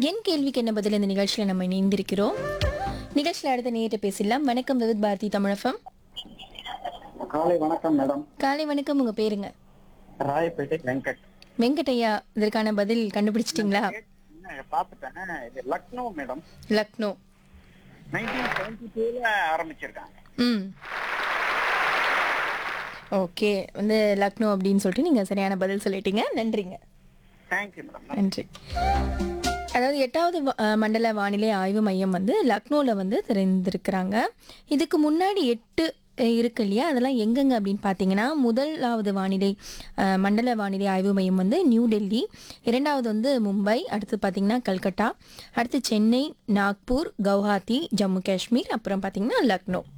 என் கேள்விக்கு என்ன பதில் இந்த நிகழ்ச்சியில் நம்ம இணைந்திருக்கிறோம் நிகழ்ச்சியில் அடுத்த நேரிட்ட பேசலாம் வணக்கம் விவித் பாரதி தமிழகம் காலை வணக்கம் மேடம் காலை வணக்கம் உங்க பேருங்க ராயப்பேட்டை வெங்கட் வெங்கட்டையா இதற்கான பதில் கண்டுபிடிச்சிட்டிங்களா என்ன, பார்த்துட்டேன் இது Lucknow madam Lucknow nineteen seventy டூல ஆரம்பிச்சிருக்காங்க ம் ஓகே வந்து லக்னோ அப்படின்னு சொல்லிட்டு நீங்கள் சரியான பதில் சொல்லிட்டீங்க நன்றிங்க தேங்க்யூ மேடம் நன்றி அதாவது எட்டாவது வ- அஹ் மண்டல வானிலை ஆய்வு மையம் வந்து லக்னோவில் வந்து திறந்திருக்கிறாங்க இதுக்கு முன்னாடி எட்டு அஹ், இருக்கு இல்லையா அதெல்லாம் எங்கெங்க அப்படின்னு பார்த்தீங்கன்னா முதலாவது வானிலை அஹ், மண்டல வானிலை ஆய்வு மையம் வந்து நியூ டெல்லி இரண்டாவது வந்து மும்பை அடுத்து பார்த்தீங்கன்னா கல்கட்டா அடுத்து சென்னை நாக்பூர் கவுஹாத்தி ஜம்மு காஷ்மீர் அப்புறம் பார்த்தீங்கன்னா லக்னோ